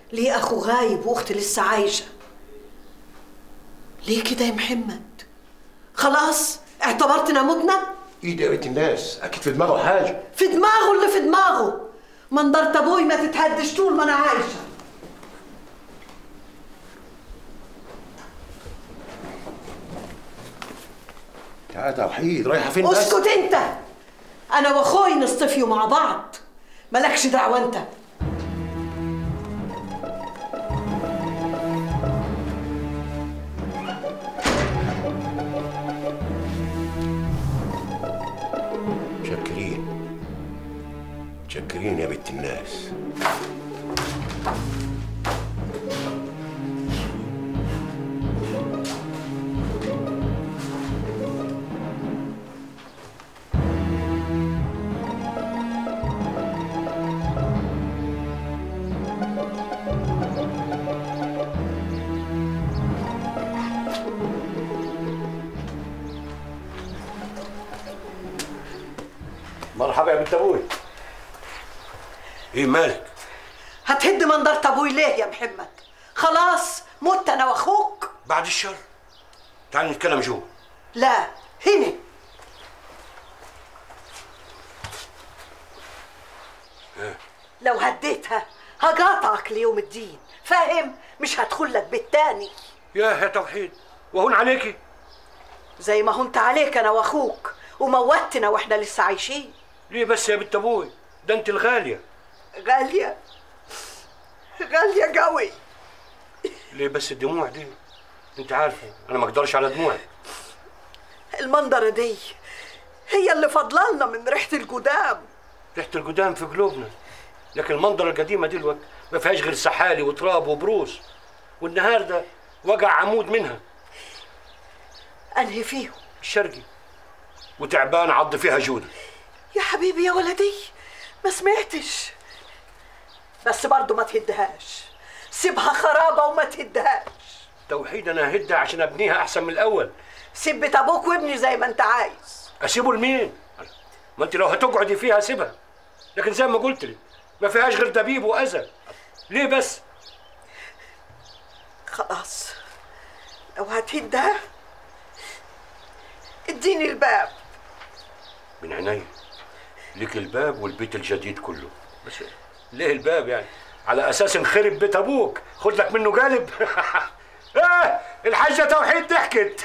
ليه اخو غايب واختي لسه عايشه ليه كده يا محمد خلاص اعتبرتنا متنا ايدي يا بنت الناس اكيد في دماغه حاجه في دماغه اللي في دماغه منظرة ابوي ما تتهدش طول ما انا عايشه يا توحيد رايحه فين بس اسكت انت انا واخوي نصطفيوا مع بعض مالكش دعوه انت متشكرين متشكرين يا بنت الناس مرحبا يا بنت ابوي ايه مالك هتهد منظرة ابوي ليه يا محمد خلاص مت انا واخوك بعد الشر تعال نتكلم جوه لا هنا لو هديتها هقاطعك ليوم الدين فاهم مش هدخل لك بيت تاني يا يا توحيد وهون عليكي زي ما هنت عليك انا واخوك وموتنا واحنا لسه عايشين ليه بس يا بنت ابوي ده انت الغاليه غالية غالية قوي ليه بس الدموع دي انت عارفه انا ما اقدرش على دموعي المنظرة دي هي اللي فضلالنا من ريحة القدام ريحه القدام في قلوبنا لكن المنظره القديمه دي الوقت ما فيهاش غير سحالي وتراب وبروس والنهار ده وقع عمود منها انهي فيهم الشرقي وتعبان عض فيها جوده يا حبيبي يا ولدي ما سمعتش بس برضه ما تهدهاش سيبها خرابة وما تهدهاش توحيد انا هدها عشان ابنيها احسن من الاول سيب بيت ابوك وابني زي ما انت عايز اسيبه لمين ما انت لو هتقعدي فيها سيبها لكن زي ما قلت لي ما فيهاش غير دبيب واذى ليه بس خلاص لو هتهدها اديني الباب من عينيا ليك الباب والبيت الجديد كله بس ليه الباب يعني على اساس نخرب بيت ابوك خد لك منه قالب ايه الحاجه توحيد ضحكت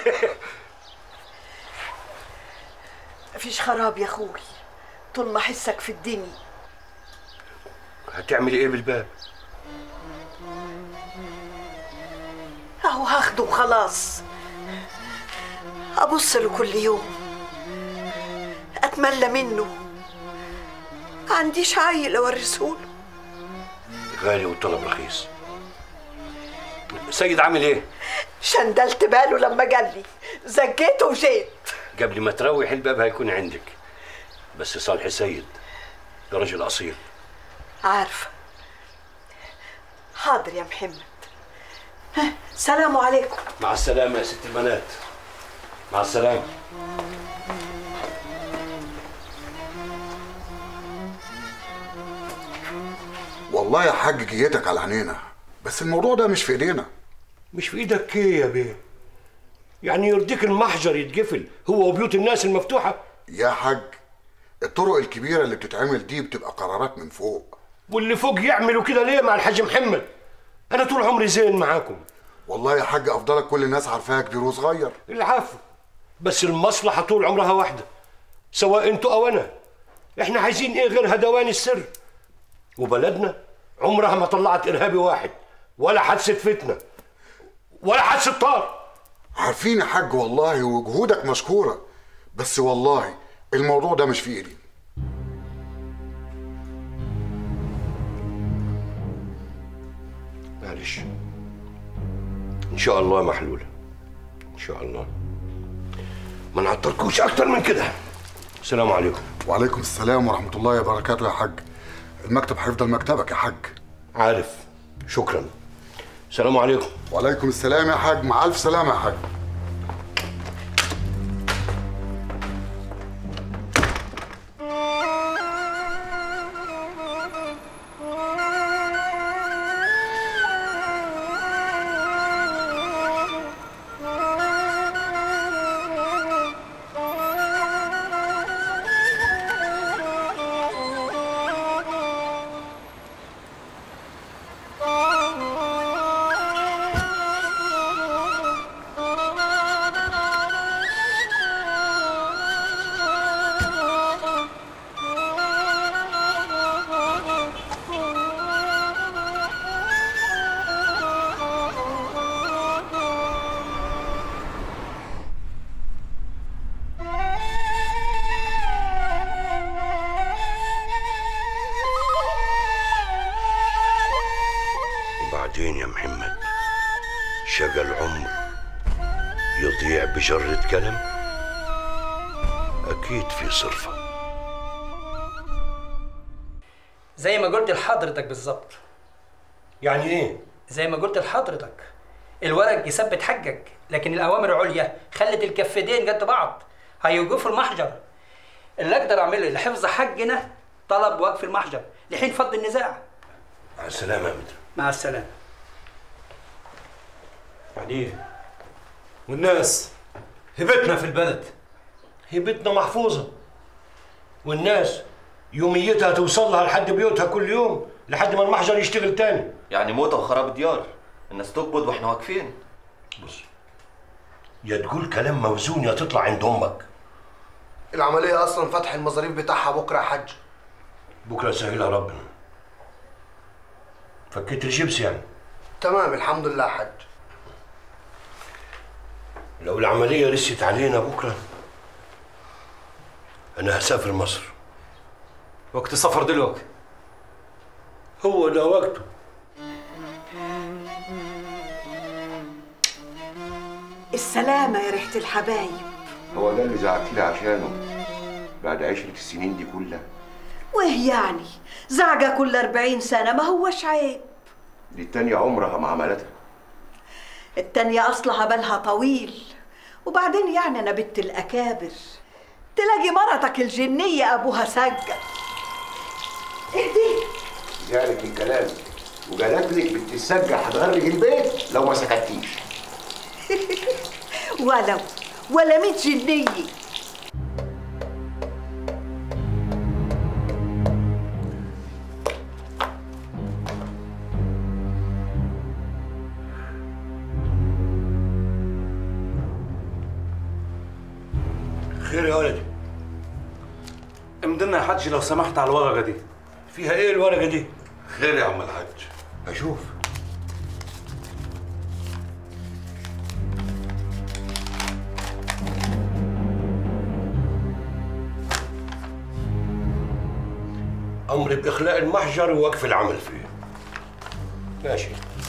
مفيش خراب يا اخوي طول ما حسك في الدنيا هتعملي ايه بالباب اهو هاخده وخلاص ابص له كل يوم اتملى منه ما عنديش عيل اورثهوله غالي والطلب رخيص سيد عامل ايه شندلت باله لما قال لي زجيته وجيت قبل ما تروح الباب هيكون عندك بس صالح سيد ده راجل اصيل عارفه حاضر يا محمد ها سلام عليكم مع السلامه يا ست البنات مع السلامه والله يا حاج جيتك على عينينا بس الموضوع ده مش في ايدينا مش في ايدك ايه يا بيه يعني يرضيك المحجر يتقفل هو وبيوت الناس المفتوحه يا حاج الطرق الكبيرة اللي بتتعمل دي بتبقى قرارات من فوق واللي فوق يعملوا كده ليه مع الحاج محمد انا طول عمري زين معاكم والله يا حاج افضلك كل الناس عارفاها كبير وصغير العفو بس المصلحه طول عمرها واحده سواء انتوا او انا احنا عايزين ايه غير هدوان السر وبلدنا عمرها ما طلعت ارهابي واحد ولا حادثه فتنه ولا حادثه طار عارفين يا حاج والله وجهودك مشكورة بس والله الموضوع ده مش في ايدي معلش ان شاء الله محلوله ان شاء الله ما نعطلكوش اكتر من كده السلام عليكم وعليكم السلام ورحمة الله وبركاته يا حاج المكتب هيفضل مكتبك يا حاج عارف شكرا السلام عليكم وعليكم السلام يا حاج مع ألف سلامة يا حاج وبعدين يا محمد شقى العمر يضيع بجرة كلام أكيد في صرفة زي ما قلت لحضرتك بالظبط يعني إيه؟ زي ما قلت لحضرتك الورق يثبت حقك لكن الاوامر العليا خلت الكفتين قد بعض هيوقفوا المحجر اللي اقدر اعمله لحفظ حقنا طلب وقف المحجر لحين فض النزاع مع السلامة يا مدر مع السلامه يعني ايه؟ والناس هبتنا في البلد هيبتنا محفوظة والناس يوميتها توصل لها لحد بيوتها كل يوم لحد ما المحجر يشتغل تاني يعني موتة وخراب ديار الناس تقبض واحنا واقفين بص يا تقول كلام موزون يا تطلع عند امك العملية أصلا فتح المظاريف بتاعها بكرة يا حاج بكره يسهلها ربنا فكيت الجبس يعني تمام الحمد لله يا حاج لو العمليه رست علينا بكره انا هسافر مصر وقت سفر دلوقتي هو ده وقته السلامة يا ريحة الحبايب هو ده اللي زعقت لي عشانه بعد عشرة السنين دي كلها وإيه يعني زعجة كل أربعين سنة ما هوش عيب دي التانية عمرها ما عملتها التانية أصلها بالها طويل وبعدين يعني أنا بنت الأكابر تلاقي مرتك الجنية أبوها سجل إيه دي؟ جالك الكلام وجالت لك بنت السجة هتغرق البيت لو ما سكتيش ولو ولا ميت جنية خير يا ولدي امدلنا يا حاج لو سمحت على الورقه دي فيها ايه الورقه دي خير يا عم الحاج اشوف امر باخلاء المحجر ووقف العمل فيه ماشي